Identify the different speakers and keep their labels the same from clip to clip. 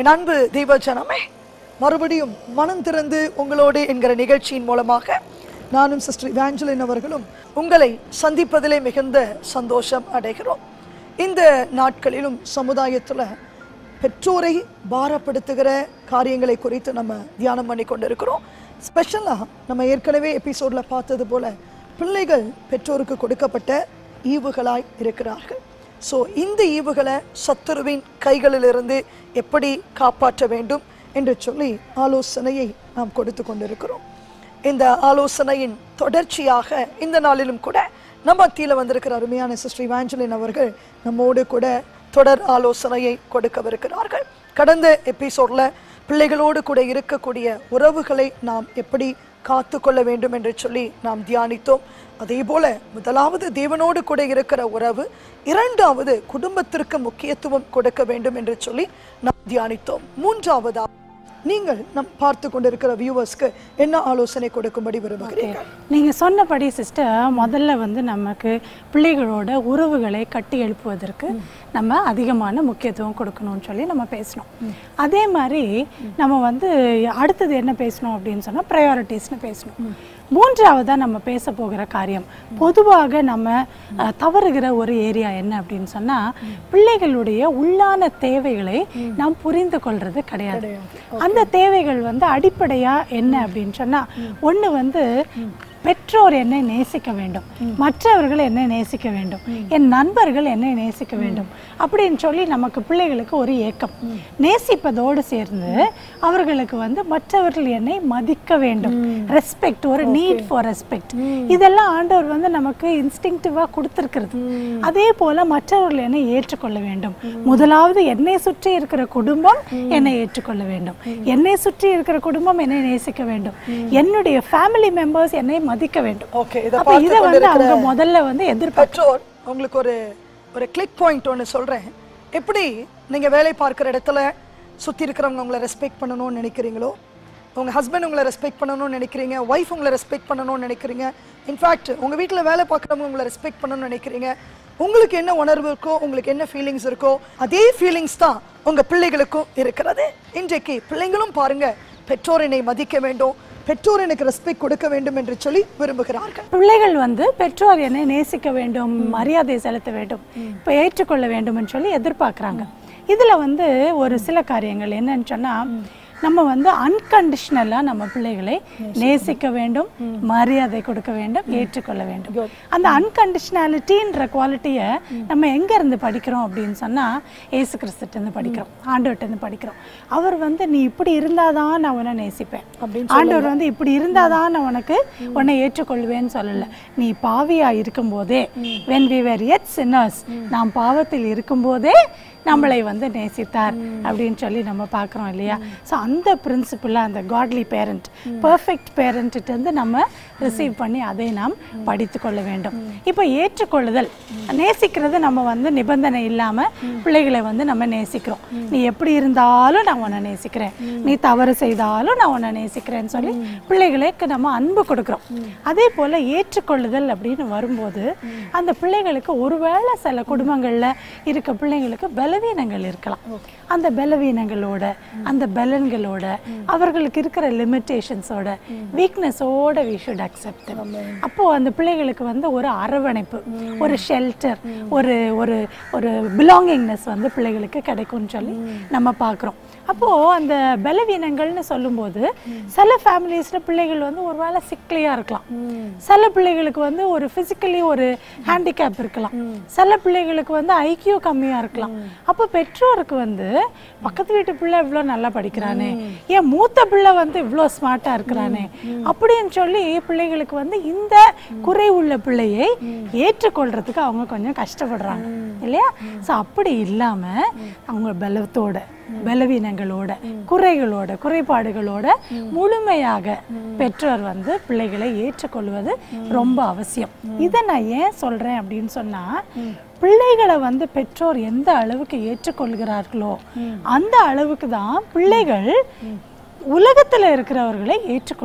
Speaker 1: என் அன்பு தெய்வ ஜனமே மறுபடியும் மனம் திறந்து உங்களோடு என்கிற நிகழ்ச்சியின் மூலமாக நானும் சிஸ்டர் இவாஞ்சலின் அவர்களும் உங்களை சந்திப்பதிலே மிகுந்த சந்தோஷம் அடைகிறோம் இந்த நாட்களிலும் சமுதாயத்துல பெற்றோரை பாரப்படுத்துகிற காரியங்களை குறித்து நம்ம தியானம் பண்ணி கொண்டிருக்கிறோம் ஸ்பெஷலாக நம்ம ஏற்கனவே எபிசோட்ல பார்த்தது போல பிள்ளைகள் பெற்றோருக்கு கொடுக்கப்பட்ட ஈவுகளாய் இருக்கிறார்கள் ஸோ இந்த ஈவுகளை சத்துருவின் கைகளிலிருந்து எப்படி காப்பாற்ற வேண்டும் என்று சொல்லி ஆலோசனையை நாம் கொடுத்து கொண்டிருக்கிறோம் இந்த ஆலோசனையின் தொடர்ச்சியாக இந்த நாளிலும் கூட நம்ம மத்தியில் வந்திருக்கிற அருமையான சிஸ்டர் இவாஞ்சலின் அவர்கள் நம்மோடு கூட தொடர் ஆலோசனையை கொடுக்கவிருக்கிறார்கள் கடந்த எபிசோட்ல பிள்ளைகளோடு கூட இருக்கக்கூடிய உறவுகளை நாம் எப்படி காத்து கொள்ள வேண்டும் என்று சொல்லி நாம் தியானித்தோம் அதே போல முதலாவது தேவனோடு கூட இருக்கிற உறவு இரண்டாவது குடும்பத்திற்கு முக்கியத்துவம் கொடுக்க வேண்டும் என்று சொல்லி நாம் தியானித்தோம் மூன்றாவதா நீங்கள் நம் பார்த்து கொண்டிருக்கிற வியூவர்ஸ்க்கு என்ன ஆலோசனை கொடுக்கும்படி விரும்புகிறீர்கள்
Speaker 2: நீங்க சொன்னபடி சிஸ்டர் முதல்ல வந்து நமக்கு பிள்ளைகளோட உறவுகளை கட்டி எழுப்புவதற்கு நம்ம அதிகமான முக்கியத்துவம் கொடுக்கணும்னு சொல்லி நம்ம பேசணும் அதே மாதிரி நம்ம வந்து அடுத்தது என்ன பேசணும் அப்படின்னு சொன்னா ப்ரையாரிட்டிஸ்னு பேசணும் மூன்றாவதா நம்ம பேச போகிற காரியம் பொதுவாக நம்ம அஹ், தவறுகிற ஒரு ஏரியா என்ன அப்படின்னு சொன்னா பிள்ளைகளுடைய உள்ளான தேவைகளை நாம் புரிந்து கொள்றது கிடையாது அந்த தேவைகள் வந்து அடிப்படையா என்ன அப்படின்னு சொன்னா ஒண்ணு வந்து பெற்றோர் என்னை நேசிக்க வேண்டும் மற்றவர்கள் என்னை நேசிக்க வேண்டும் என் நண்பர்கள் என்னை நேசிக்க வேண்டும் அப்படின்னு சொல்லி நமக்கு பிள்ளைகளுக்கு ஒரு ஏக்கம் நேசிப்பதோடு சேர்ந்து அவர்களுக்கு வந்து மற்றவர்கள் என்னை மதிக்க வேண்டும் ரெஸ்பெக்ட் ஒரு நீட் ஃபார் ரெஸ்பெக்ட் இதெல்லாம் ஆண்டவர் வந்து நமக்கு இன்ஸ்டிங்டிவா கொடுத்துருக்கிறது அதே போல மற்றவர்கள் என்னை ஏற்றுக்கொள்ள வேண்டும் முதலாவது என்னை சுற்றி இருக்கிற குடும்பம் என்னை ஏற்றுக்கொள்ள வேண்டும் என்னை சுற்றி இருக்கிற குடும்பம் என்னை நேசிக்க வேண்டும் என்னுடைய ஃபேமிலி மெம்பர்ஸ் என்னை மதிக்க வேண்டும்
Speaker 1: ஓகே இதை
Speaker 2: அப்ப
Speaker 1: பார்த்து
Speaker 2: இதை வந்து அவங்க முதல்ல வந்து எதிர்பார்க்க
Speaker 1: பெற்றோர் உங்களுக்கு ஒரு ஒரு கிளிக் பாயிண்ட் ஒன்று சொல்றேன் எப்படி நீங்க வேலை பார்க்குற இடத்துல சுத்தி இருக்கிறவங்க உங்களை ரெஸ்பெக்ட் பண்ணணும்னு நினைக்கிறீங்களோ உங்க ஹஸ்பண்ட் உங்களை ரெஸ்பெக்ட் பண்ணணும்னு நினைக்கிறீங்க ஒய்ஃப் உங்களை ரெஸ்பெக்ட் பண்ணணும்னு நினைக்கிறீங்க இன்ஃபேக்ட் உங்க வீட்ல வேலை பார்க்குறவங்க உங்களை ரெஸ்பெக்ட் பண்ணணும்னு நினைக்கிறீங்க உங்களுக்கு என்ன உணர்வு இருக்கோ உங்களுக்கு என்ன ஃபீலிங்ஸ் இருக்கோ அதே ஃபீலிங்ஸ் தான் உங்க பிள்ளைகளுக்கும் இருக்கிறது இன்றைக்கு பிள்ளைங்களும் பாருங்க பெற்றோர் என்னை மதிக்க வேண்டும் பெற்றோர் எனக்கு ரெஸ்பெக்ட் கொடுக்க வேண்டும் என்று சொல்லி விரும்புகிறார்கள்
Speaker 2: பிள்ளைகள் வந்து பெற்றோர் என்னை நேசிக்க வேண்டும் மரியாதை செலுத்த வேண்டும் இப்போ ஏற்றுக்கொள்ள வேண்டும்னு சொல்லி எதிர்பார்க்குறாங்க இதுல வந்து ஒரு சில காரியங்கள் என்னன்னு சொன்னா நம்ம வந்து அன்கண்டிஷனலாக நம்ம பிள்ளைகளை நேசிக்க வேண்டும் மரியாதை கொடுக்க வேண்டும் ஏற்றுக்கொள்ள வேண்டும் அந்த அன்கண்டிஷனாலிட்டின்ற குவாலிட்டியை நம்ம எங்க இருந்து படிக்கிறோம் அப்படின்னு சொன்னா ஏசு கிறிஸ்துட்டு இருந்து படிக்கிறோம் ஆண்டவர்கிட்ட இருந்து படிக்கிறோம் அவர் வந்து நீ இப்படி இருந்தாதான் நான் உன்னை நேசிப்பேன்
Speaker 1: அப்படின்னு
Speaker 2: ஆண்டவர் வந்து இப்படி இருந்தாதான் நான் உனக்கு உன்னை ஏற்றுக்கொள்வேன்னு சொல்லல நீ பாவியா இருக்கும்போதே when we were yet sinners நாம் பாவத்தில் இருக்கும்போதே நம்மளை வந்து நேசித்தார் அப்படின்னு சொல்லி நம்ம பார்க்குறோம் இல்லையா ஸோ அந்த பிரின்சிபிளாக அந்த காட்லி பேரண்ட் பர்ஃபெக்ட் பேரண்ட்டிருந்து நம்ம ரிசீவ் பண்ணி அதை நாம் படித்து கொள்ள வேண்டும் இப்போ ஏற்றுக்கொள்ளுதல் நேசிக்கிறது நம்ம வந்து நிபந்தனை இல்லாமல் பிள்ளைகளை வந்து நம்ம நேசிக்கிறோம் நீ எப்படி இருந்தாலும் நான் உன்னை நேசிக்கிறேன் நீ தவறு செய்தாலும் நான் உன்னை நேசிக்கிறேன்னு சொல்லி பிள்ளைகளுக்கு நம்ம அன்பு கொடுக்குறோம் அதே போல் ஏற்றுக்கொள்ளுதல் அப்படின்னு வரும்போது அந்த பிள்ளைகளுக்கு ஒருவேளை சில குடும்பங்களில் இருக்க பிள்ளைங்களுக்கு பலவீனங்கள் இருக்கலாம் அந்த பலவீனங்களோட அந்த பலன்களோட அவர்களுக்கு இருக்கிற லிமிட்டேஷன்ஸோட வீக்னஸோட வி ஷுட் அக்செப்ட் அப்போ அந்த பிள்ளைகளுக்கு வந்து ஒரு அரவணைப்பு ஒரு ஷெல்டர் ஒரு ஒரு ஒரு பிலாங்கிங்னஸ் வந்து பிள்ளைகளுக்கு கிடைக்கும்னு சொல்லி நம்ம பார்க்குறோம் அப்போ அந்த பலவீனங்கள்னு சொல்லும்போது சில ஃபேமிலிஸ்ல பிள்ளைகள் வந்து ஒருவேளை சிக்லியா இருக்கலாம் சில பிள்ளைகளுக்கு வந்து ஒரு பிசிக்கலி ஒரு ஹேண்டிகேப் இருக்கலாம் சில பிள்ளைகளுக்கு வந்து ஐக்கியூ கம்மியா இருக்கலாம் அப்போ பெற்றோருக்கு வந்து பக்கத்து வீட்டு பிள்ளை இவ்வளோ நல்லா படிக்கிறானே ஏன் மூத்த பிள்ளை வந்து இவ்வளோ ஸ்மார்ட்டா இருக்கிறானே அப்படின்னு சொல்லி பிள்ளைகளுக்கு வந்து இந்த குறை உள்ள பிள்ளையை ஏற்றுக்கொள்றதுக்கு அவங்க கொஞ்சம் கஷ்டப்படுறாங்க இல்லையா ஸோ அப்படி இல்லாம அவங்க பலத்தோட பலவீனங்களோட குறைகளோட குறைபாடுகளோட முழுமையாக பெற்றோர் வந்து பிள்ளைகளை ஏற்றுக்கொள்வது ரொம்ப அவசியம் இதை நான் ஏன் சொல்றேன் அப்படின்னு சொன்னா பிள்ளைகளை வந்து பெற்றோர் எந்த அளவுக்கு ஏற்றுக்கொள்கிறார்களோ அந்த அளவுக்கு தான் பிள்ளைகள் உலகத்துல இருக்கிறவர்களை ஏற்றுக்கொள்வார்கள்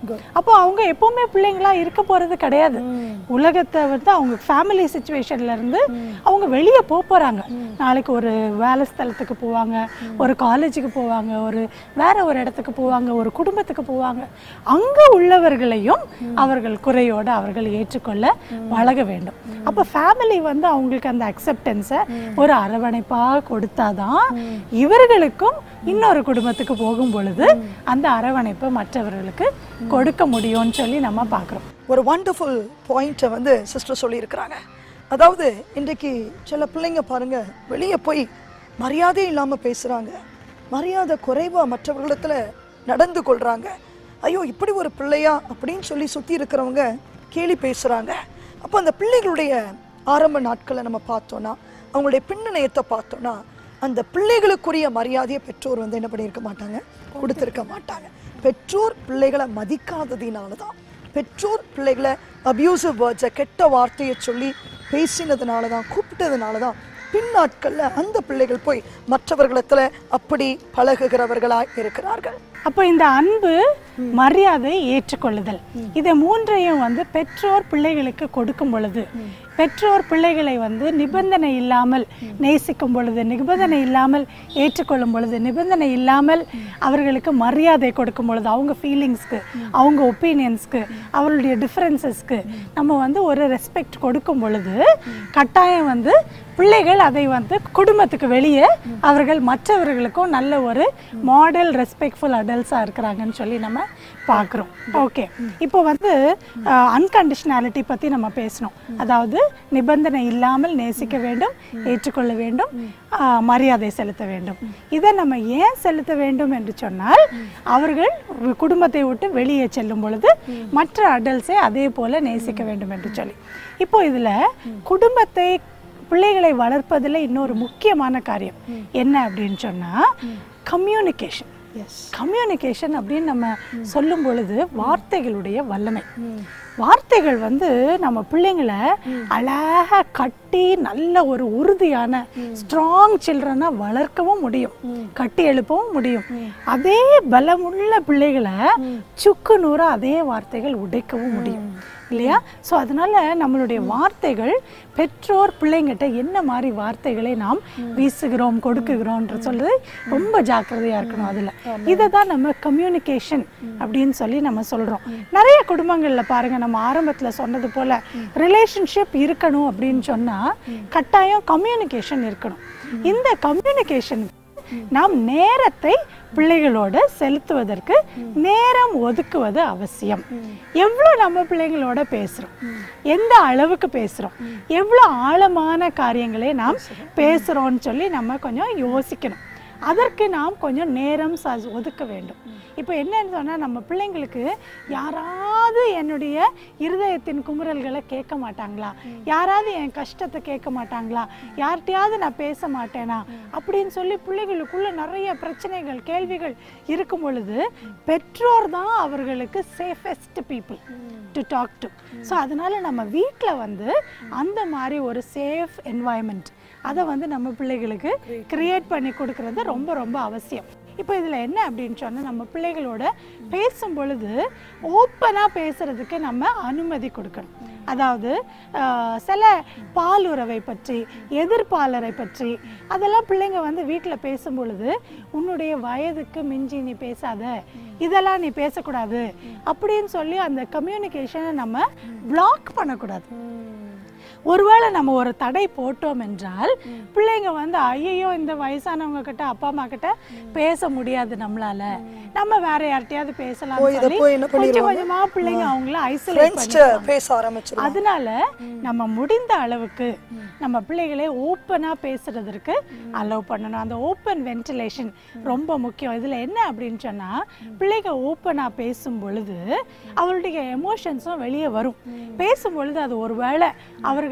Speaker 2: அப்போ அவங்க எப்பவுமே பிள்ளைங்களா இருக்க போறது கிடையாது உலகத்தை வந்து அவங்க ஃபேமிலி சுச்சுவேஷன்ல இருந்து அவங்க வெளியே போக போறாங்க நாளைக்கு ஒரு வேலை ஸ்தலத்துக்கு போவாங்க ஒரு காலேஜுக்கு போவாங்க ஒரு வேற ஒரு இடத்துக்கு போவாங்க ஒரு குடும்பத்துக்கு போவாங்க அங்க உள்ளவர்களையும் அவர்கள் குறையோடு அவர்கள் ஏற்றுக்கொள்ள பழக வேண்டும் அப்ப ஃபேமிலி வந்து அவங்களுக்கு அந்த அக்செப்டன்ஸை ஒரு அரவணைப்பா கொடுத்தாதான் இவர்களுக்கும் இன்னொரு குடும்பத்துக்கு போகும் பொழுது அந்த அரவணைப்பை மற்றவர்களுக்கு கொடுக்க முடியும்னு சொல்லி நம்ம பார்க்குறோம்
Speaker 1: ஒரு வண்டர்ஃபுல் பாயிண்ட்டை வந்து சிஸ்டர் சொல்லியிருக்கிறாங்க அதாவது இன்றைக்கு சில பிள்ளைங்க பாருங்க வெளியே போய் மரியாதை இல்லாமல் பேசுகிறாங்க மரியாதை குறைவாக மற்றவர்களிடத்துல நடந்து கொள்கிறாங்க ஐயோ இப்படி ஒரு பிள்ளையா அப்படின்னு சொல்லி சுற்றி இருக்கிறவங்க கேலி பேசுகிறாங்க அப்போ அந்த பிள்ளைகளுடைய ஆரம்ப நாட்களை நம்ம பார்த்தோன்னா அவங்களுடைய பின்னணியத்தை பார்த்தோன்னா அந்த பிள்ளைகளுக்குரிய மரியாதையை பெற்றோர் வந்து என்ன பண்ணியிருக்க மாட்டாங்க கொடுத்துருக்க மாட்டாங்க பெற்றோர் பிள்ளைகளை மதிக்காததினால தான் பெற்றோர் பிள்ளைகளை அபியூசிவ் வேர்ட்ஸை கெட்ட வார்த்தையை சொல்லி பேசினதுனால தான் கூப்பிட்டதுனால தான் பின்னாட்களில் அந்த பிள்ளைகள் போய் மற்றவர்களிடத்துல அப்படி பழகுகிறவர்களாய் இருக்கிறார்கள்
Speaker 2: அப்போ இந்த அன்பு மரியாதை ஏற்றுக்கொள்ளுதல் இதை மூன்றையும் வந்து பெற்றோர் பிள்ளைகளுக்கு கொடுக்கும் பொழுது பெற்றோர் பிள்ளைகளை வந்து நிபந்தனை இல்லாமல் நேசிக்கும் பொழுது நிபந்தனை இல்லாமல் ஏற்றுக்கொள்ளும் பொழுது நிபந்தனை இல்லாமல் அவர்களுக்கு மரியாதை கொடுக்கும் பொழுது அவங்க ஃபீலிங்ஸ்க்கு அவங்க ஒப்பீனியன்ஸ்க்கு அவர்களுடைய டிஃப்ரென்சஸ்க்கு நம்ம வந்து ஒரு ரெஸ்பெக்ட் கொடுக்கும் பொழுது கட்டாயம் வந்து பிள்ளைகள் அதை வந்து குடும்பத்துக்கு வெளியே அவர்கள் மற்றவர்களுக்கும் நல்ல ஒரு மாடல் ரெஸ்பெக்ட்ஃபுல் அடல்ட்ஸாக இருக்கிறாங்கன்னு சொல்லி நம்ம பார்க்குறோம் ஓகே இப்போ வந்து அன்கண்டிஷனாலிட்டி பற்றி நம்ம பேசணும் அதாவது நிபந்தனை இல்லாமல் நேசிக்க வேண்டும் ஏற்றுக்கொள்ள வேண்டும் ஆஹ், மரியாதை செலுத்த வேண்டும் இதை நம்ம ஏன் செலுத்த வேண்டும் என்று சொன்னால் அவர்கள் குடும்பத்தை விட்டு வெளியே செல்லும் பொழுது மற்ற அடல்ட்ஸை அதே போல நேசிக்க வேண்டும் என்று சொல்லி இப்போ இதில் குடும்பத்தை பிள்ளைகளை வளர்ப்பதில் இன்னொரு முக்கியமான காரியம் என்ன அப்படின்னு சொன்னால் கம்யூனிகேஷன்
Speaker 1: எஸ்
Speaker 2: கம்யூனிகேஷன் அப்படின்னு நம்ம சொல்லும் பொழுது வார்த்தைகளுடைய வல்லமை வார்த்தைகள் வந்து நம்ம பிள்ளைங்களை அழகா கட்டி நல்ல ஒரு உறுதியான ஸ்ட்ராங் சில்ட்ரனா வளர்க்கவும் முடியும் கட்டி எழுப்பவும் முடியும் அதே பலமுள்ள பிள்ளைகளை சுக்கு நூறா அதே வார்த்தைகள் உடைக்கவும் முடியும் இல்லையா ஸோ அதனால நம்மளுடைய வார்த்தைகள் பெற்றோர் பிள்ளைங்கிட்ட என்ன மாதிரி வார்த்தைகளை நாம் வீசுகிறோம் கொடுக்குகிறோம்ன்ற சொல்றது ரொம்ப ஜாக்கிரதையா இருக்கணும் அதுல இதை தான் நம்ம கம்யூனிகேஷன் அப்படின்னு சொல்லி நம்ம சொல்றோம் நிறைய குடும்பங்கள்ல பாருங்க நம்ம ஆரம்பத்துல சொன்னது போல ரிலேஷன்ஷிப் இருக்கணும் அப்படின்னு சொன்னா கட்டாயம் கம்யூனிகேஷன் இருக்கணும் இந்த கம்யூனிகேஷன் நாம் நேரத்தை பிள்ளைகளோட செலுத்துவதற்கு நேரம் ஒதுக்குவது அவசியம் எவ்வளோ நம்ம பிள்ளைங்களோட பேசுகிறோம் எந்த அளவுக்கு பேசுகிறோம் எவ்வளோ ஆழமான காரியங்களை நாம் பேசுகிறோம்னு சொல்லி நம்ம கொஞ்சம் யோசிக்கணும் அதற்கு நாம் கொஞ்சம் நேரம் ச ஒதுக்க வேண்டும் இப்போ என்னன்னு சொன்னால் நம்ம பிள்ளைங்களுக்கு யாராவது என்னுடைய இருதயத்தின் குமுறல்களை கேட்க மாட்டாங்களா யாராவது என் கஷ்டத்தை கேட்க மாட்டாங்களா யார்கிட்டயாவது நான் பேச மாட்டேனா அப்படின்னு சொல்லி பிள்ளைகளுக்குள்ள நிறைய பிரச்சனைகள் கேள்விகள் இருக்கும் பொழுது பெற்றோர் தான் அவர்களுக்கு safest people to talk to so அதனால நம்ம வீட்டில் வந்து அந்த மாதிரி ஒரு சேஃப் என்வாயன்மெண்ட் அதை வந்து நம்ம பிள்ளைகளுக்கு கிரியேட் பண்ணி கொடுக்கறது ரொம்ப ரொம்ப அவசியம் இப்போ இதில் என்ன அப்படின்னு சொன்னால் நம்ம பிள்ளைகளோட பேசும் பொழுது ஓப்பனாக பேசுறதுக்கு நம்ம அனுமதி கொடுக்கணும் அதாவது ஆஹ், சில பாலுறவை பற்றி எதிர்ப்பாளரை பற்றி அதெல்லாம் பிள்ளைங்க வந்து வீட்டில் பேசும் பொழுது உன்னுடைய வயதுக்கு மிஞ்சி நீ பேசாத இதெல்லாம் நீ பேசக்கூடாது அப்படின்னு சொல்லி அந்த கம்யூனிகேஷனை நம்ம பிளாக் பண்ணக்கூடாது ஒருவேளை நம்ம ஒரு தடை போட்டோம் என்றால் பிள்ளைங்க வந்து ஐயோ இந்த வயசானவங்க கிட்ட அப்பா அம்மா கிட்ட பேச முடியாது நம்மளால நம்ம வேற யார்கிட்டயாவது பேசலாம்
Speaker 1: போய் இதை
Speaker 2: சொல்லி
Speaker 1: போய் என்ன
Speaker 2: கொஞ்சம்
Speaker 1: பண்ணிடுவாங்க?
Speaker 2: கொஞ்சமா பிள்ளைங்க அவங்கள ஐசோலேட்
Speaker 1: ஃப்ரெண்ட்ஸ்கிட்ட பேச ஆரம்பிச்சிருவாங்க
Speaker 2: அதனால நம்ம முடிந்த அளவுக்கு நம்ம பிள்ளைகளை ஓப்பனாக பேசுறதற்கு அலோவ் பண்ணணும் அந்த ஓப்பன் வென்டிலேஷன் ரொம்ப முக்கியம் இதில் என்ன அப்படின்னு சொன்னால் பிள்ளைங்க ஓப்பனாக பேசும் பொழுது அவருடைய எமோஷன்ஸும் வெளியே வரும் பேசும் பொழுது அது ஒருவேளை அவர்கள்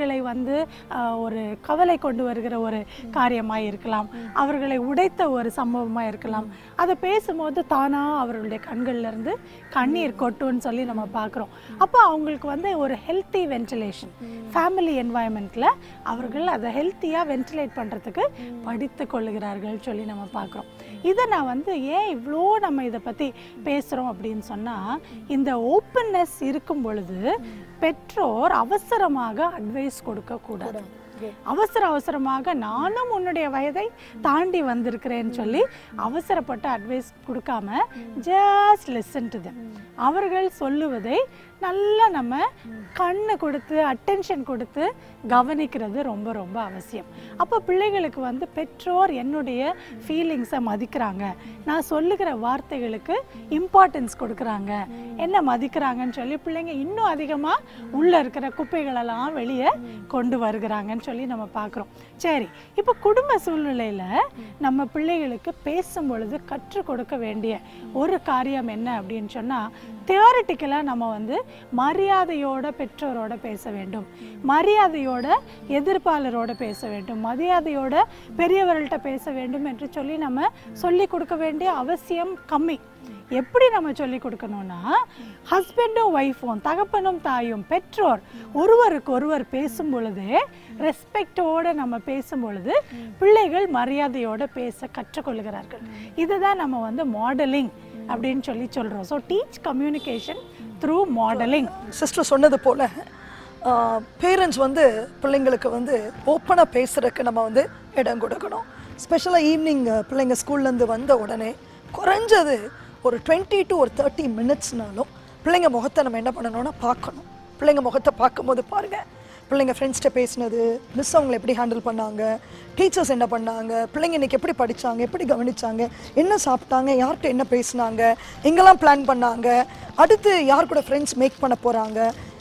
Speaker 2: அவர்களை வந்து ஆஹ், ஒரு கவலை கொண்டு வருகிற ஒரு காரியமாக இருக்கலாம் அவர்களை உடைத்த ஒரு சம்பவமாக இருக்கலாம் அதை பேசும்போது தானா அவர்களுடைய கண்கள்ல இருந்து கண்ணீர் கொட்டுன்னு சொல்லி நம்ம பார்க்குறோம் அப்போ அவங்களுக்கு வந்து ஒரு ஹெல்த்தி வென்டிலேஷன் ஃபேமிலி என்வாயன்மெண்ட்டில் அவர்கள் அதை ஹெல்த்தியாக வென்டிலேட் பண்ணுறதுக்கு படித்து கொள்ளுகிறார்கள் சொல்லி நம்ம பார்க்குறோம் இதை நான் வந்து ஏன் இவ்வளோ நம்ம இதை பற்றி பேசுகிறோம் அப்படின்னு சொன்னால் இந்த ஓப்பன்னஸ் இருக்கும் பொழுது பெற்றோர் அவசரமாக அட்வைஸ் கொடுக்கக்கூடாது அவசர அவசரமாக நானும் உன்னுடைய வயதை தாண்டி வந்திருக்கிறேன்னு சொல்லி அவசரப்பட்ட அட்வைஸ் கொடுக்காம ஜஸ்ட் லிசன் டு them அவர்கள் சொல்லுவதை நல்லா நம்ம கண்ணு கொடுத்து அட்டென்ஷன் கொடுத்து கவனிக்கிறது ரொம்ப ரொம்ப அவசியம் அப்போ பிள்ளைகளுக்கு வந்து பெற்றோர் என்னுடைய ஃபீலிங்ஸை மதிக்கிறாங்க நான் சொல்லுகிற வார்த்தைகளுக்கு இம்பார்ட்டன்ஸ் கொடுக்குறாங்க என்ன மதிக்கிறாங்கன்னு சொல்லி பிள்ளைங்க இன்னும் அதிகமாக உள்ளே இருக்கிற குப்பைகளெல்லாம் வெளியே கொண்டு வருகிறாங்கன்னு சொல்லி நம்ம பார்க்குறோம் சரி இப்போ குடும்ப சூழ்நிலையில் நம்ம பிள்ளைகளுக்கு பேசும் பொழுது கற்றுக் கொடுக்க வேண்டிய ஒரு காரியம் என்ன அப்படின்னு சொன்னால் தியாரிட்டிக்கலாக நம்ம வந்து மரியாதையோட பெற்றோரோட பேச வேண்டும் மரியாதையோட எதிர்ப்பாளரோட பேச வேண்டும் மரியாதையோட பெரியவர்கள்ட்ட பேச வேண்டும் என்று சொல்லி நம்ம சொல்லி கொடுக்க வேண்டிய அவசியம் கம்மி எப்படி நம்ம சொல்லி கொடுக்கணும்னா ஹஸ்பண்டும் ஒய்ஃபும் தகப்பனும் தாயும் பெற்றோர் ஒருவருக்கு ஒருவர் பேசும் பொழுது ரெஸ்பெக்டோட நம்ம பேசும் பொழுது பிள்ளைகள் மரியாதையோட பேச கற்றுக்கொள்கிறார்கள் இதுதான் நம்ம வந்து மாடலிங் அப்படின்னு சொல்லி சொல்றோம் so teach communication through modelling
Speaker 1: sister சொன்னது போல் பேரண்ட்ஸ் வந்து பிள்ளைங்களுக்கு வந்து ஓப்பனாக பேசுறதுக்கு நம்ம வந்து இடம் கொடுக்கணும் ஸ்பெஷலாக ஈவினிங் பிள்ளைங்க ஸ்கூல்லேருந்து வந்த உடனே குறைஞ்சது ஒரு டுவெண்ட்டி டு ஒரு தேர்ட்டி மினிட்ஸ்னாலும் பிள்ளைங்க முகத்தை நம்ம என்ன பண்ணணும்னா பார்க்கணும் பிள்ளைங்க முகத்தை பார்க்கும்போது பாருங்கள் பிள்ளைங்க ஃப்ரெண்ட்ஸ்கிட்ட பேசினது மிஸ் அவங்களை எப்படி ஹேண்டில் பண்ணாங்க டீச்சர்ஸ் என்ன பண்ணாங்க பிள்ளைங்க இன்னைக்கு எப்படி படிச்சாங்க எப்படி கவனிச்சாங்க என்ன சாப்பிட்டாங்க யார்கிட்ட என்ன பேசினாங்க எங்கெல்லாம் பிளான் பண்ணாங்க அடுத்து யார் கூட ஃப்ரெண்ட்ஸ் மேக் பண்ண போகிறாங்க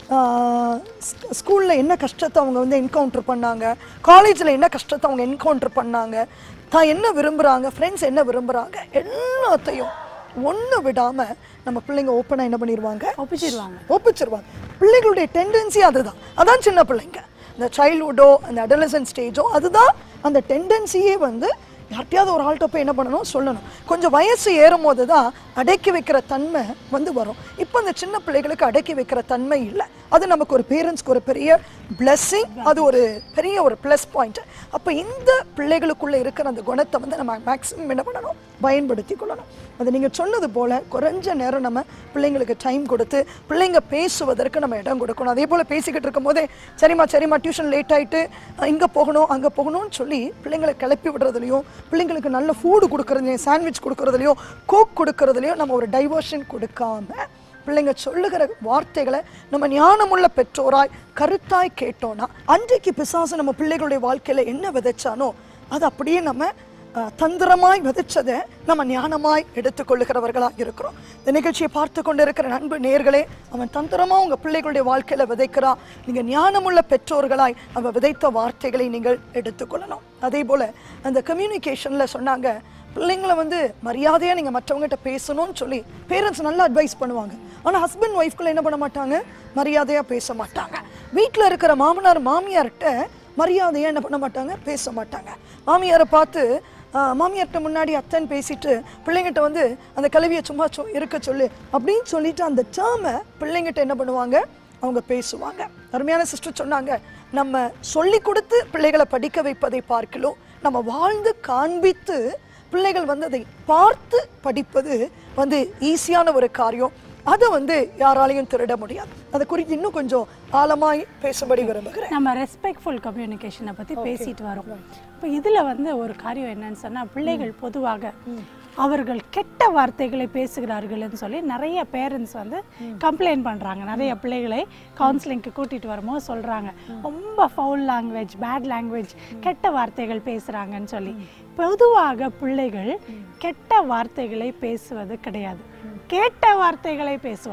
Speaker 1: ஸ்கூலில் என்ன கஷ்டத்தை அவங்க வந்து என்கவுண்டர் பண்ணாங்க காலேஜில் என்ன கஷ்டத்தை அவங்க என்கவுண்டர் பண்ணாங்க தான் என்ன விரும்புகிறாங்க ஃப்ரெண்ட்ஸ் என்ன விரும்புகிறாங்க எல்லாத்தையும் ஒன்று விடாமல் நம்ம பிள்ளைங்க ஓப்பனாக என்ன பண்ணிடுவாங்க
Speaker 2: ஒப்பிச்சிருவாங்க
Speaker 1: ஒப்பிச்சிருவாங்க பிள்ளைகளுடைய டெண்டன்சி அதுதான் அதான் சின்ன பிள்ளைங்க இந்த சைல்ட்ஹுட்டோ அந்த அடலசன் ஸ்டேஜோ அதுதான் அந்த டெண்டன்சியே வந்து யார்கிட்டயாவது ஒரு ஆள்கிட்ட போய் என்ன பண்ணணும் சொல்லணும் கொஞ்சம் வயசு ஏறும் போது தான் அடக்கி வைக்கிற தன்மை வந்து வரும் இப்போ அந்த சின்ன பிள்ளைகளுக்கு அடக்கி வைக்கிற தன்மை இல்லை அது நமக்கு ஒரு பேரண்ட்ஸ்க்கு ஒரு பெரிய blessing அது ஒரு பெரிய ஒரு ப்ளஸ் பாயிண்ட் அப்போ இந்த பிள்ளைகளுக்குள்ளே இருக்கிற அந்த குணத்தை வந்து நம்ம மேக்ஸிமம் என்ன பண்ணணும் பயன்படுத்தி கொள்ளணும் அது நீங்கள் சொன்னது போல் குறைஞ்ச நேரம் நம்ம பிள்ளைங்களுக்கு டைம் கொடுத்து பிள்ளைங்க பேசுவதற்கு நம்ம இடம் கொடுக்கணும் அதே போல் பேசிக்கிட்டு இருக்கும் போதே சரிம்மா சரிம்மா டியூஷன் லேட் ஆகிட்டு இங்கே போகணும் அங்கே போகணும்னு சொல்லி பிள்ளைங்களை கிளப்பி விடுறதுலையும் பிள்ளைங்களுக்கு நல்ல ஃபுட்டு கொடுக்குறதுலையும் சாண்ட்விச் கொடுக்குறதுலையும் கோக் கொடுக்குறதுலையும் நம்ம ஒரு டைவர்ஷன் கொடுக்காம பிள்ளைங்க சொல்லுகிற வார்த்தைகளை நம்ம ஞானமுள்ள பெற்றோராய் கருத்தாய் கேட்டோம்னா அன்றைக்கு பிசாசு நம்ம பிள்ளைகளுடைய வாழ்க்கையில என்ன விதைச்சானோ அது அப்படியே நம்ம அஹ், தந்திரமாய் விதைச்சதை நம்ம ஞானமாய் எடுத்துக்கொள்ளுகிறவர்களாக இருக்கிறோம் இந்த நிகழ்ச்சியை பார்த்து கொண்டு இருக்கிற நண்பு நேர்களே அவன் தந்திரமா உங்க பிள்ளைகளுடைய வாழ்க்கையில விதைக்கிறான் நீங்க ஞானமுள்ள பெற்றோர்களாய் அவன் விதைத்த வார்த்தைகளை நீங்கள் எடுத்துக்கொள்ளணும் அதே போல அந்த கம்யூனிகேஷன்ல சொன்னாங்க பிள்ளைங்களை வந்து மரியாதையாக நீங்கள் மற்றவங்ககிட்ட பேசணும்னு சொல்லி பேரண்ட்ஸ் நல்லா அட்வைஸ் பண்ணுவாங்க ஆனால் ஹஸ்பண்ட் ஒய்ஃப்குள்ள என்ன பண்ண மாட்டாங்க மரியாதையாக பேச மாட்டாங்க வீட்டில் இருக்கிற மாமனார் மாமியார்கிட்ட மரியாதையாக என்ன பண்ண மாட்டாங்க பேச மாட்டாங்க மாமியாரை பார்த்து ஆஹ், மாமியார்கிட்ட முன்னாடி அத்தன் பேசிட்டு பிள்ளைங்கிட்ட வந்து அந்த கல்வியை சும்மா சொ இருக்க சொல்லு அப்படின்னு சொல்லிட்டு அந்த டேர்மை பிள்ளைங்கிட்ட என்ன பண்ணுவாங்க அவங்க பேசுவாங்க அருமையான சிஸ்டர் சொன்னாங்க நம்ம சொல்லி கொடுத்து பிள்ளைகளை படிக்க வைப்பதை பார்க்கலும் நம்ம வாழ்ந்து காண்பித்து பிள்ளைகள் வந்து அதை பார்த்து படிப்பது வந்து ஈஸியான ஒரு காரியம் அதை வந்து யாராலையும் திருட முடியாது அதை குறித்து இன்னும் கொஞ்சம் ஆழமாய் பேசும்படி விரும்புகிறேன்
Speaker 2: நம்ம ரெஸ்பெக்ட்ஃபுல் கம்யூனிகேஷனை பற்றி பேசிட்டு வரோம் இப்போ இதில் வந்து ஒரு காரியம் என்னன்னு சொன்னால் பிள்ளைகள் பொதுவாக அவர்கள் கெட்ட வார்த்தைகளை பேசுகிறார்கள்னு சொல்லி நிறைய பேரண்ட்ஸ் வந்து கம்ப்ளைண்ட் பண்ணுறாங்க நிறைய பிள்ளைகளை கவுன்சிலிங்க்கு கூட்டிகிட்டு வரும்போது சொல்கிறாங்க ரொம்ப ஃபவுல் லாங்குவேஜ் பேட் லாங்குவேஜ் கெட்ட வார்த்தைகள் பேசுகிறாங்கன்னு சொல்லி பொதுவாக பிள்ளைகள் கெட்ட வார்த்தைகளை பேசுவது கிடையாது கேட்ட வார்த்தைகளை பேசுவார்கள்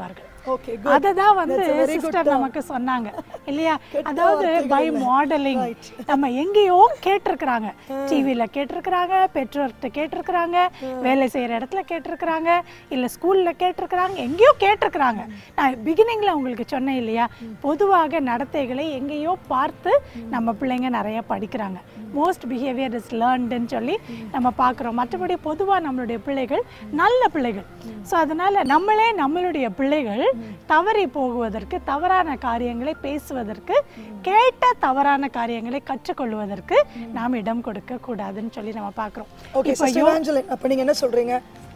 Speaker 1: Okay, good.
Speaker 2: அதை தான் வந்து
Speaker 1: That's a very good
Speaker 2: sister
Speaker 1: term.
Speaker 2: நமக்கு சொன்னாங்க இல்லையா
Speaker 1: கெட்ட
Speaker 2: அதாவது
Speaker 1: வார்த்தைகள்
Speaker 2: பை
Speaker 1: இல்ல.
Speaker 2: Modelling
Speaker 1: Right.
Speaker 2: நம்ம எங்கேயோ கேட்டிருக்கிறாங்க டிவியில் கேட்டிருக்கிறாங்க பெற்றோர்கிட்ட கேட்டிருக்கிறாங்க வேலை செய்கிற இடத்துல கேட்டிருக்கிறாங்க இல்லை ஸ்கூலில் கேட்டிருக்கிறாங்க எங்கேயோ கேட்டிருக்கிறாங்க நான் பிகினிங்கில் உங்களுக்கு சொன்னேன் இல்லையா பொதுவாக நடத்தைகளை எங்கேயோ பார்த்து நம்ம பிள்ளைங்க நிறைய படிக்கிறாங்க மோஸ்ட் பிஹேவியர் இஸ் லேர்ன்டுன்னு சொல்லி நம்ம பார்க்குறோம் மற்றபடி பொதுவாக நம்மளுடைய பிள்ளைகள் நல்ல பிள்ளைகள் ஸோ அதனால் நம்மளே நம்மளுடைய பிள்ளைகள் தவறி போகுவதற்கு தவறான காரியங்களை பேசுவதற்கு கேட்ட தவறான காரியங்களை கற்றுக்கொள்வதற்கு நாம் இடம் கொடுக்க கூடாதுன்னு சொல்லி நம்ம பார்க்குறோம்
Speaker 1: ஓகே சிஸ்டர் இவாஞ்சலின் அப்போ நீங்கள் என்ன சொல்கிறீங்க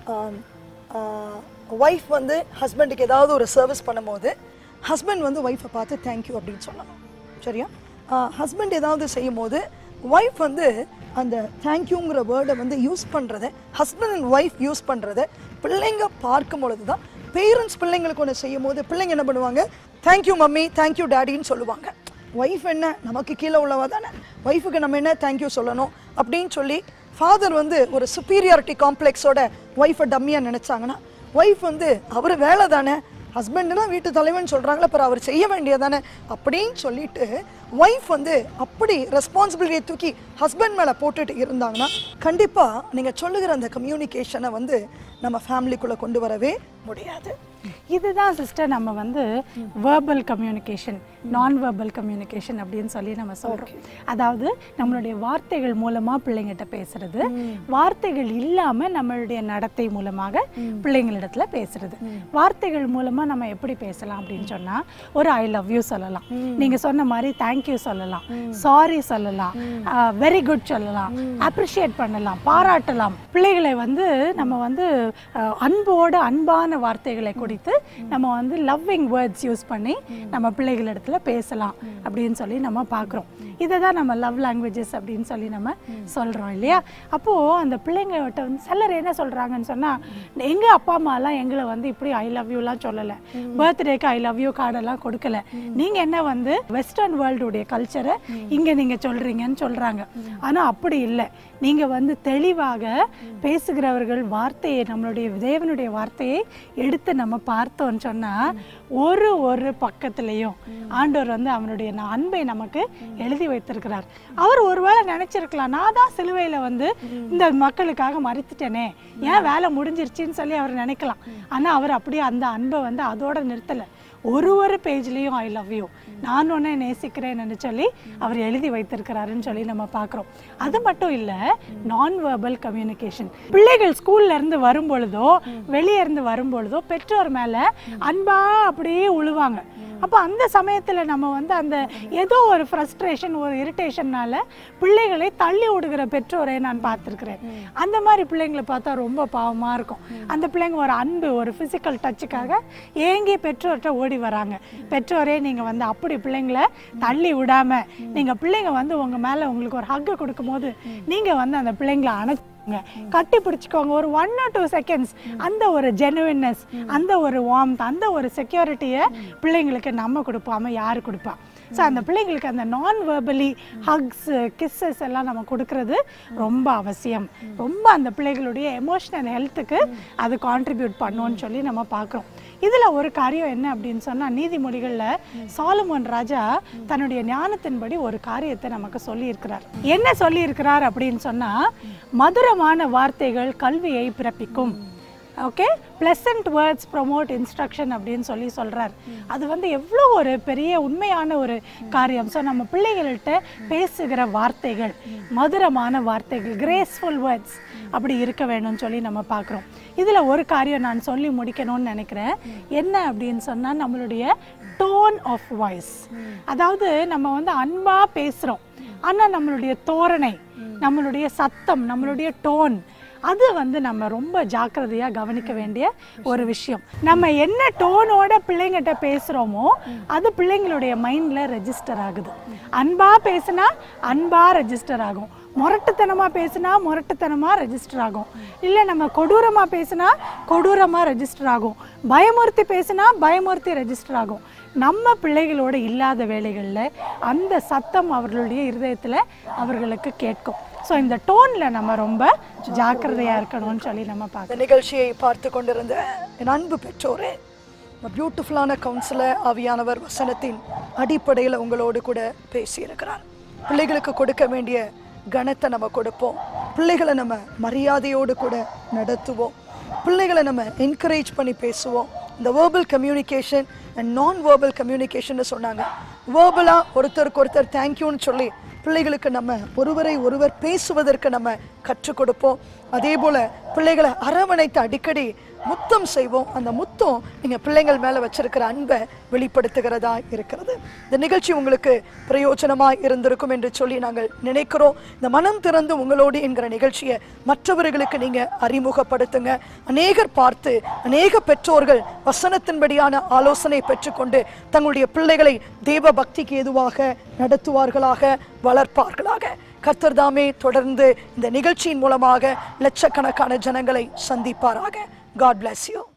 Speaker 1: ஒய்ஃப் வந்து ஹஸ்பண்டுக்கு ஏதாவது ஒரு சர்வீஸ் பண்ணும்போது ஹஸ்பண்ட் வந்து ஒய்ஃபை பார்த்து தேங்க்யூ அப்படின்னு சொல்லணும் சரியா ஹஸ்பண்ட் ஏதாவது செய்யும் போது ஒய்ஃப் வந்து அந்த தேங்க்யூங்கிற வேர்டை வந்து யூஸ் பண்ணுறத ஹஸ்பண்ட் அண்ட் ஒய்ஃப் யூஸ் பண்ணுறத பிள்ளைங்க பார்க்கும் பொழுது தான் பேரண்ட்ஸ் பிள்ளைங்களுக்கு ஒன்று செய்யும் போது பிள்ளைங்க என்ன பண்ணுவாங்க தேங்க்யூ மம்மி தேங்க்யூ டேடின்னு சொல்லுவாங்க ஒய்ஃப் என்ன நமக்கு கீழே உள்ளவா தானே ஒய்ஃபுக்கு நம்ம என்ன தேங்க்யூ சொல்லணும் அப்படின்னு சொல்லி ஃபாதர் வந்து ஒரு சுப்பீரியாரிட்டி காம்ப்ளெக்ஸோட ஒய்ஃபை டம்மியாக நினச்சாங்கன்னா ஒய்ஃப் வந்து அவர் வேலை தானே ஹஸ்பண்டுனா வீட்டு தலைவன் சொல்கிறாங்களே அப்புறம் அவர் செய்ய வேண்டியதானே அப்படின்னு சொல்லிட்டு ஒய்ஃப் வந்து அப்படி ரெஸ்பான்சிபிலிட்டியை தூக்கி ஹஸ்பண்ட் மேலே போட்டுட்டு இருந்தாங்கன்னா கண்டிப்பாக நீங்கள் சொல்லுகிற அந்த கம்யூனிகேஷனை வந்து நம்ம ஃபேமிலிக்குள்ளே கொண்டு வரவே முடியாது
Speaker 2: இதுதான் சிஸ்டர் நம்ம வந்து வேர்பல் கம்யூனிகேஷன் நான் வேர்பல் கம்யூனிகேஷன் அப்படின்னு சொல்லி நம்ம சொல்றோம் அதாவது நம்மளுடைய வார்த்தைகள் மூலமா பிள்ளைங்கிட்ட பேசுறது வார்த்தைகள் இல்லாம நம்மளுடைய நடத்தை மூலமாக பிள்ளைங்களிடத்துல பேசுறது வார்த்தைகள் மூலமா நம்ம எப்படி பேசலாம் அப்படின்னு சொன்னா ஒரு ஐ லவ் யூ சொல்லலாம் நீங்க சொன்ன மாதிரி தேங்க்யூ சொல்லலாம் சாரி சொல்லலாம் வெரி குட் சொல்லலாம் அப்ரிஷியேட் பண்ணலாம் பாராட்டலாம் பிள்ளைகளை வந்து நம்ம வந்து அஹ், அன்போடு அன்பான வார்த்தைகளை குடித்து நம்ம வந்து லவ்விங் வேர்ட்ஸ் யூஸ் பண்ணி நம்ம பிள்ளைகளிடத்துல பேசலாம் அப்படின்னு சொல்லி நம்ம பார்க்குறோம் இதை தான் நம்ம லவ் லாங்குவேஜஸ் அப்படின்னு சொல்லி நம்ம சொல்கிறோம் இல்லையா அப்போது அந்த பிள்ளைங்ககிட்ட வந்து சிலர் என்ன சொல்கிறாங்கன்னு சொன்னால் எங்கள் அப்பா அம்மாலாம் எங்களை வந்து இப்படி ஐ லவ் யூலாம் சொல்லலை பர்த்டேக்கு ஐ லவ் யூ கார்டெல்லாம் கொடுக்கல நீங்கள் என்ன வந்து வெஸ்டர்ன் வேர்ல்டுடைய கல்ச்சரை இங்கே நீங்கள் சொல்கிறீங்கன்னு சொல்கிறாங்க ஆனால் அப்படி இல்லை நீங்கள் வந்து தெளிவாக பேசுகிறவர்கள் வார்த்தையை நம்மளுடைய தேவனுடைய வார்த்தையை எடுத்து நம்ம பார்த்தோம்னு சொன்னால் ஒரு ஒரு பக்கத்துலேயும் ஆண்டவர் வந்து அவனுடைய ந- அன்பை நமக்கு எழுதி வைத்திருக்கிறார் அவர் ஒருவேளை நினைச்சிருக்கலாம் நான் தான் சிலுவையில் வந்து இந்த மக்களுக்காக மறித்துட்டேனே ஏன் வேலை முடிஞ்சிருச்சுன்னு சொல்லி அவர் நினைக்கலாம் ஆனால் அவர் அப்படியே அந்த அன்பை வந்து அதோட நிறுத்தலை ஒரு ஒரு பேஜ்லேயும் ஐ லவ் யூ நான் உன்னை நேசிக்கிறேன்னு சொல்லி அவர் எழுதி வைத்திருக்கிறாருன்னு சொல்லி நம்ம பார்க்குறோம் அது மட்டும் இல்லை நான் வெர்பல் கம்யூனிகேஷன் பிள்ளைகள் ஸ்கூல்ல இருந்து வரும் பொழுதோ வெளியே இருந்து வரும் பொழுதோ பெற்றோர் மேலே அன்பா அப்படியே உழுவாங்க அப்போ அந்த சமயத்தில் நம்ம வந்து அந்த ஏதோ ஒரு ஃப்ரஸ்ட்ரேஷன் ஒரு இரிட்டேஷன்னால பிள்ளைகளை தள்ளி விடுகிற பெற்றோரை நான் பார்த்துருக்கிறேன் அந்த மாதிரி பிள்ளைங்களை பார்த்தா ரொம்ப பாவமாக இருக்கும் அந்த பிள்ளைங்க ஒரு அன்பு ஒரு ஃபிசிக்கல் டச்சுக்காக ஏங்கி பெற்றோர்கிட்ட ஓடி வராங்க பெற்றோரே நீங்கள் வந்து அப்படி பிள்ளைங்களை தள்ளி விடாம நீங்கள் பிள்ளைங்க வந்து உங்கள் மேலே உங்களுக்கு ஒரு ஹக்கு கொடுக்கும்போது நீங்கள் வந்து அந்த பிள்ளைங்களை அணைச்சி கட்டி பிடிச்சிக்கோங்க ஒரு ஒன் ஆர் டூ செகண்ட்ஸ் அந்த ஒரு ஜெனுவின்னஸ் அந்த ஒரு வார்ம்த் அந்த ஒரு செக்யூரிட்டியை பிள்ளைங்களுக்கு நம்ம கொடுப்பாம யார் கொடுப்பா ஸோ அந்த பிள்ளைங்களுக்கு அந்த நான் வெர்பலி ஹக்ஸ் கிஸ்ஸஸ் எல்லாம் நம்ம கொடுக்கறது ரொம்ப அவசியம் ரொம்ப அந்த பிள்ளைகளுடைய எமோஷனல் ஹெல்த்துக்கு அது கான்ட்ரிபியூட் பண்ணுன்னு சொல்லி நம்ம பார்க்குறோம் இதில் ஒரு காரியம் என்ன அப்படின்னு சொன்னால் நீதிமொழிகளில் சாலமோன் ராஜா தன்னுடைய ஞானத்தின்படி ஒரு காரியத்தை நமக்கு சொல்லியிருக்கிறார் என்ன சொல்லியிருக்கிறார் அப்படின்னு சொன்னால் மதுரமான வார்த்தைகள் கல்வியை பிறப்பிக்கும் okay pleasant words promote instruction அப்படின்னு சொல்லி சொல்கிறார் அது வந்து எவ்வளோ ஒரு பெரிய உண்மையான ஒரு காரியம் ஸோ நம்ம பிள்ளைகள்கிட்ட பேசுகிற வார்த்தைகள் மதுரமான வார்த்தைகள் கிரேஸ்ஃபுல் வேர்ட்ஸ் அப்படி இருக்க வேணும்னு சொல்லி நம்ம பார்க்குறோம் இதில் ஒரு காரியம் நான் சொல்லி முடிக்கணும்னு நினைக்கிறேன் என்ன அப்படின்னு சொன்னால் நம்மளுடைய டோன் ஆஃப் வாய்ஸ் அதாவது நம்ம வந்து அன்பாக பேசுகிறோம் ஆனால் நம்மளுடைய தோரணை நம்மளுடைய சத்தம் நம்மளுடைய டோன் அது வந்து நம்ம ரொம்ப ஜாக்கிரதையாக கவனிக்க வேண்டிய ஒரு விஷயம் நம்ம என்ன டோனோட பிள்ளைங்கிட்ட பேசுகிறோமோ அது பிள்ளைங்களுடைய மைண்டில் ரெஜிஸ்டர் ஆகுது அன்பாக பேசுனா அன்பாக ரெஜிஸ்டர் ஆகும் முரட்டுத்தனமாக பேசுனா முரட்டுத்தனமாக ரெஜிஸ்டர் ஆகும் இல்லை நம்ம கொடூரமாக பேசுனா கொடூரமாக ரெஜிஸ்டர் ஆகும் பயமுறுத்தி பேசுனா பயமுறுத்தி ரெஜிஸ்டர் ஆகும் நம்ம பிள்ளைகளோட இல்லாத வேலைகளில் அந்த சத்தம் அவர்களுடைய இருதயத்தில் அவர்களுக்கு கேட்கும் ஸோ இந்த டோனில் நம்ம ரொம்ப ஜாக்கிரதையாக இருக்கணும்னு சொல்லி நம்ம பார்க்கணும்
Speaker 1: இந்த நிகழ்ச்சியை பார்த்து கொண்டிருந்த என் அன்பு பெற்றோரே பியூட்டிஃபுல்லான கவுன்சிலர் ஆவியானவர் வசனத்தின் அடிப்படையில் உங்களோடு கூட பேசியிருக்கிறார் பிள்ளைகளுக்கு கொடுக்க வேண்டிய கனத்தை நம்ம கொடுப்போம் பிள்ளைகளை நம்ம மரியாதையோடு கூட நடத்துவோம் பிள்ளைகளை நம்ம என்கரேஜ் பண்ணி பேசுவோம் இந்த verbal communication and non verbal communication சொன்னாங்க வேர்பலாக ஒருத்தருக்கு ஒருத்தர் தேங்க்யூன்னு சொல்லி பிள்ளைகளுக்கு நம்ம ஒருவரை ஒருவர் பேசுவதற்கு நம்ம கற்றுக் கொடுப்போம் அதே போல பிள்ளைகளை அரவணைத்து அடிக்கடி முத்தம் செய்வோம் அந்த முத்தம் நீங்க பிள்ளைங்கள் மேல வச்சிருக்கிற அன்பை வெளிப்படுத்துகிறதா இருக்கிறது இந்த நிகழ்ச்சி உங்களுக்கு பிரயோஜனமா இருந்திருக்கும் என்று சொல்லி நாங்கள் நினைக்கிறோம் இந்த மனம் திறந்து உங்களோடு என்கிற நிகழ்ச்சியை மற்றவர்களுக்கு நீங்க அறிமுகப்படுத்துங்க அநேகர் பார்த்து அநேக பெற்றோர்கள் வசனத்தின்படியான ஆலோசனை பெற்றுக்கொண்டு தங்களுடைய பிள்ளைகளை தேவ பக்திக்கு ஏதுவாக நடத்துவார்களாக வளர்ப்பார்களாக கர்த்தர் தாமே தொடர்ந்து இந்த நிகழ்ச்சியின் மூலமாக லட்சக்கணக்கான ஜனங்களை சந்திப்பாராக காட் bless you